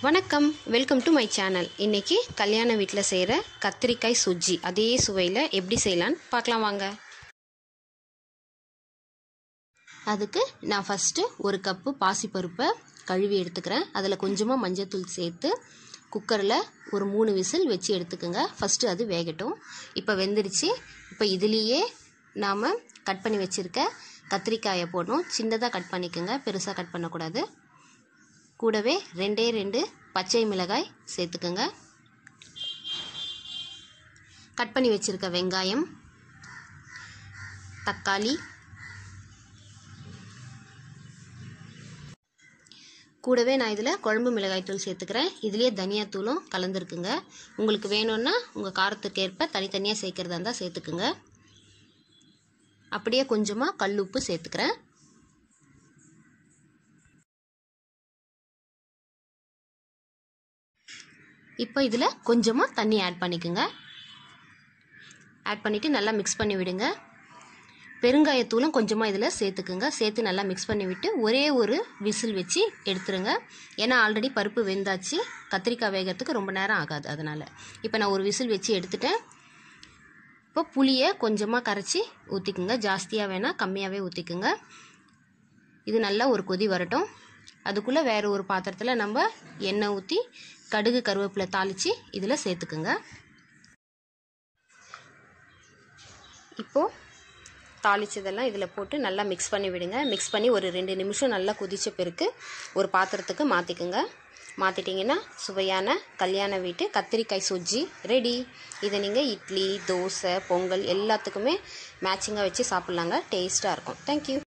வணக்கம் welcome to my channel இன்றைக்கி கல்யாண வீட்டில் செய்கிற கத்திரிக்காய் சுஜ்ஜி அதே சுவையில் எப்படி செய்யலான்னு பார்க்கலாம் வாங்க அதுக்கு நான் ஃபஸ்ட்டு ஒரு கப்பு பாசிப்பருப்பை கழுவி எடுத்துக்கிறேன் அதில் கொஞ்சமாக மஞ்சத்தூள் சேர்த்து குக்கரில் ஒரு மூணு விசில் வச்சு எடுத்துக்கோங்க ஃபஸ்ட்டு அது வேகட்டும் இப்போ வெந்துடுச்சு இப்போ இதுலேயே நாம் கட் பண்ணி வச்சுருக்க கத்திரிக்காயை போடணும் சின்னதாக கட் பண்ணிக்கோங்க பெருசாக கட் பண்ணக்கூடாது கூடவே ரெண்டே ரெண்டு பச்சை மிளகாய் சேர்த்துக்கோங்க கட் பண்ணி வச்சுருக்க வெங்காயம் தக்காளி கூடவே நான் இதில் குழம்பு மிளகாய் தூள் சேர்த்துக்கிறேன் இதுலேயே தனியாத்தூளும் கலந்துருக்குங்க உங்களுக்கு வேணும்னா உங்கள் காரத்துக்கு ஏற்ப தனித்தனியாக சேர்க்குறதா இருந்தால் சேர்த்துக்குங்க அப்படியே கொஞ்சமாக கல்லுப்பு சேர்த்துக்கிறேன் இப்போ இதில் கொஞ்சமாக தண்ணி ஆட் பண்ணிக்கோங்க ஆட் பண்ணிவிட்டு நல்லா மிக்ஸ் பண்ணி விடுங்க பெருங்காயத்தூளும் கொஞ்சமாக இதில் சேர்த்துக்குங்க சேர்த்து நல்லா மிக்ஸ் பண்ணி விட்டு ஒரே ஒரு விசில் வச்சு எடுத்துருங்க ஏன்னா ஆல்ரெடி பருப்பு வெந்தாச்சு கத்திரிக்காய் வேகிறதுக்கு ரொம்ப நேரம் ஆகாது அதனால் இப்போ நான் ஒரு விசில் வச்சு எடுத்துட்டேன் இப்போ புளியை கொஞ்சமாக கரைச்சி ஊற்றிக்குங்க ஜாஸ்தியாக வேணால் கம்மியாகவே ஊற்றிக்குங்க இது நல்லா ஒரு கொதி வரட்டும் அதுக்குள்ளே வேறு ஒரு பாத்திரத்தில் நம்ம எண்ணெய் ஊற்றி கடுகு கருவேப்பிலை தாளித்து இதில் சேர்த்துக்குங்க இப்போது தாளித்ததெல்லாம் இதில் போட்டு நல்லா மிக்ஸ் பண்ணி விடுங்க மிக்ஸ் பண்ணி ஒரு ரெண்டு நிமிஷம் நல்லா கொதித்த பிறகு ஒரு பாத்திரத்துக்கு மாற்றிக்குங்க மாற்றிட்டிங்கன்னா சுவையான கல்யாண வீட்டு கத்திரிக்காய் சுஜ்ஜி ரெடி இதை நீங்கள் இட்லி தோசை பொங்கல் எல்லாத்துக்குமே மேட்சிங்காக வச்சு சாப்பிட்லாங்க டேஸ்ட்டாக இருக்கும் தேங்க்யூ